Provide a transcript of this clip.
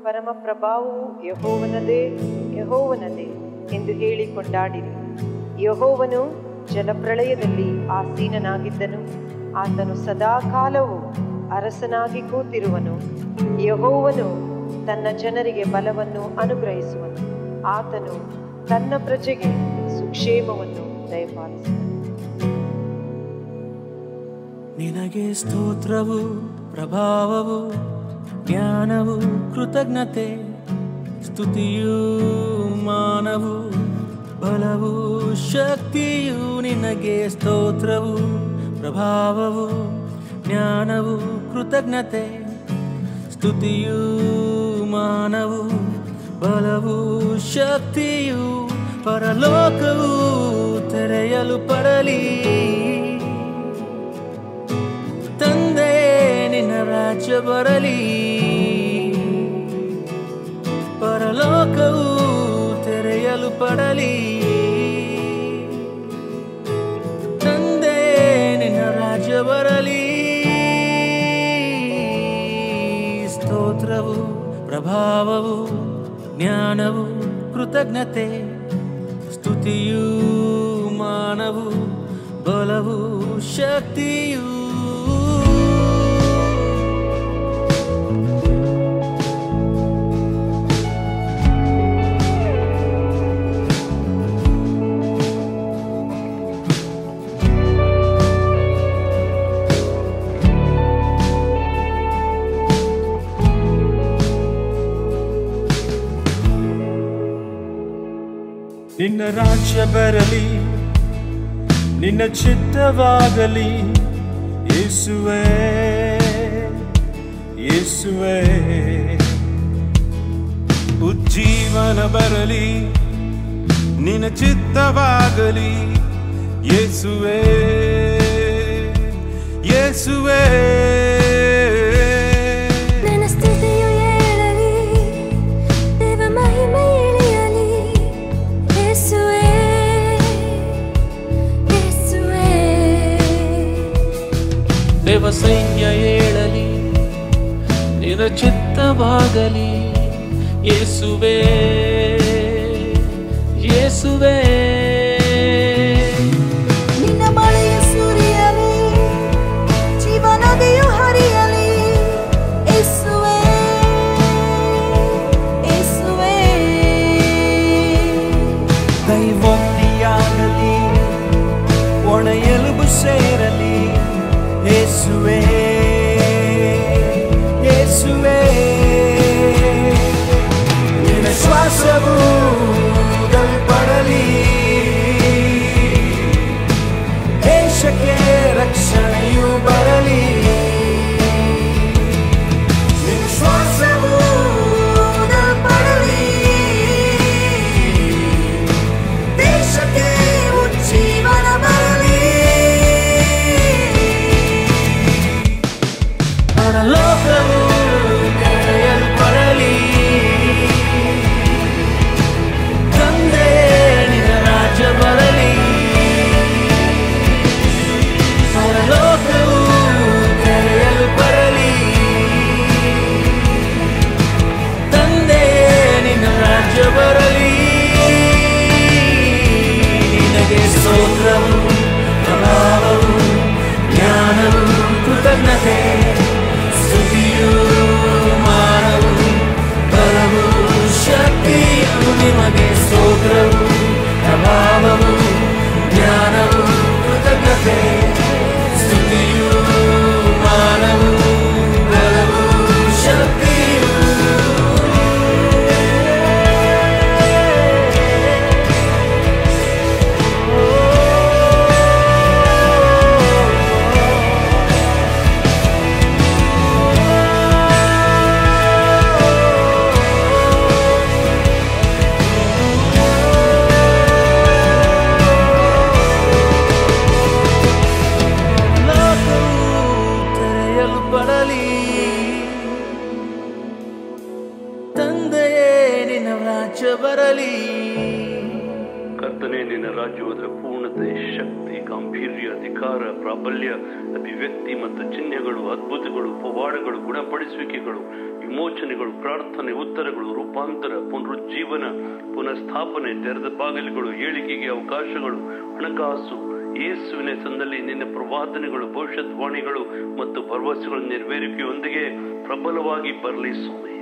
ಪರಮ ಪ್ರಭಾವವು ಯಹೋವನದೇ ಯಹೋವನದೇ ಎಂದು ಹೇಳಿ ಕೊಂಡಾಡಿರಿ ಯಹೋವನು ಜಲಪ್ರಳಯದಲ್ಲಿ ಆಸೀನನಾಗಿದ್ದನು ಆತನು ಸದಾಕಾಲವೂ ಅರಸನಾಗಿ ಕೂತಿರುವನು ಯಹೋವನು ತನ್ನ ಜನರಿಗೆ ಬಲವನ್ನು ಅನುಗ್ರಹಿಸುವನು ಆತನು ತನ್ನ ಪ್ರಜೆಗೆ ಸುಕ್ಷೇಮವನ್ನು ದಯಪಾಲಿಸುವನು ನಿನಗೆ ಸ್ತೋತ್ರವು ಪ್ರಭಾವವು ಜ್ಞಾನವು ಕೃತಜ್ಞತೆ ಸ್ತುತಿಯೂ ಮಾನವು ಬಲವು ಶಕ್ತಿಯು ನಿನಗೆ ಸ್ತೋತ್ರವು ಪ್ರಭಾವವು ಜ್ಞಾನವು ಕೃತಜ್ಞತೆ ಸ್ತುತಿಯೂ ಮಾನವು ಬಲವು ಶಕ್ತಿಯು ಪರಲೋಕವು ತೆರೆಯಲು ಪಡಲಿ ತಂದೆ ನಿನ್ನ ರಾಜ್ಯ ಬರಲಿ ಪರಲೋಕವು ತೆರೆಯಲು ಪಡಲಿ ತಂದೆ ನಿನ್ನ ರಾಜ್ಯ ಬರಲಿ ಸ್ತೋತ್ರವು ಪ್ರಭಾವವು ಜ್ಞಾನವು ಕೃತಜ್ಞತೆ ಸ್ತುತಿಯೂ ಮಾನವು ಬಲವು ಶಕ್ತಿಯೂ ನಿನ್ನ ರಾಜ್ಯ ಬರಲಿ ನಿನ್ನ ಚಿತ್ತವಾಗಲಿ ಯೇಸುವೆ ಯೇಸುವೆ ಉಜ್ಜೀವನ ಬರಲಿ ನಿನ್ನ ಚಿತ್ತವಾಗಲಿ ಯೇಸುವೆ ಯೇಸುವೆ ನನ್ನ ಸ್ತುತಿಯು ಏಳಲಿ ದೇವ ಮಹಿಮೆ ಇಳಿಯಲಿ ಯೇಸುವೇ ಯೇಸುವೇ ದೇವ ಸೈನ್ಯ ಏಳಲಿ ನಿನ್ನ ಚಿತ್ತವಾಗಲಿ ಯೇಸುವೆ ಯೇಸುವೆ ನಿನ್ನ ಮಳೆಯ ಸುರಿಯಲಿ ಜೀವನದಿಯು ಹರಿಯಲಿ ಯೇಸುವೇ ಯೇಸುವೇ ಕೈವೊತ್ತಿಯಾಗಲಿ ಒಣ ಎಲುಬು ಸೇರಲಿ ಯೇಸುವೆ ಯೇಸುವೆ ನಿನ್ನ ಶ್ವಾಸವು ಪಡಲಿ ದೇಶಕ್ಕೆ ರಕ್ಷಣೆಯು ಬರಲಿ ನಿನ್ನ ಶ್ವಾಸವು ಪಡಲಿ ದೇಶಕ್ಕೆ ಉಜ್ಜೀವನ ಬರಲಿ ಪರಲೋಕವು ತೆರೆಯಲ್ಪಡಲಿ ತಂದೆ ನಿನ್ನ ರಾಜ್ಯ ಬರಲಿ ಪರಲೋಕವು ತೆರೆಯಲ್ಪಡಲಿ ತಂದೆ ನಿನ್ನ ರಾಜ್ಯ ಬರಲಿ ನಿನಗೆ ಸ್ತೋತ್ರವು ಪ್ರಭಾವವು ಜ್ಞಾನವು ಕೃತಜ್ಞತೆ ಸ್ತುತಿಯು ಮಾನವು ಬಲವು ಶಕ್ತಿಯು ನಿಮಗೆ ಸ್ತೋತ್ರವು ಪ್ರಭಾವವು ಜ್ಞಾನವು ಕೃತಜ್ಞತೆ ಸ್ತುತಿಯು ಮಾನವು ಬಲವು ಶಕ್ತಿಯು ಲೋಕವು ತೆರೆಯಲು ಪಡಲಿ ತಂದೆಯೇ ನಿನ್ನ ರಾಜ್ಯ ಬರಲಿ ಕರ್ತನ ಕರ್ತನೆ ನಿನ್ನ ರಾಜ್ಯವಾದ ಪೂರ್ಣತೆ ಶಕ್ತಿ ಗಾಂಭೀರ್ಯ ಅಧಿಕಾರ ಪ್ರಾಬಲ್ಯ ಅಭಿವ್ಯಕ್ತಿ ಮತ್ತು ಚಿಹ್ನೆಗಳು ಅದ್ಭುತಗಳು ಪವಾಡಗಳು ಗುಣಪಡಿಸುವಿಕೆಗಳು ವಿಮೋಚನೆಗಳು ಪ್ರಾರ್ಥನೆ ಉತ್ತರಗಳು ರೂಪಾಂತರ ಪುನರುಜ್ಜೀವನ ಪುನಃಸ್ಥಾಪನೆ ತೆರೆದ ಬಾಗಿಲುಗಳು ಏಳಿಗೆಗೆ ಅವಕಾಶಗಳು ಹಣಕಾಸು ಯೇಸುವಿನ ಹೆಸರಿನಲ್ಲಿ ನಿನ್ನ ಪ್ರವಾದನೆಗಳು ಭವಿಷ್ಯದ್ವಾಣಿಗಳು ಮತ್ತು ಭರವಸೆಗಳ ನೆರವೇರಿಕೆಯೊಂದಿಗೆ ಪ್ರಬಲವಾಗಿ ಬರಲಿ ಸ್ವಾಮಿ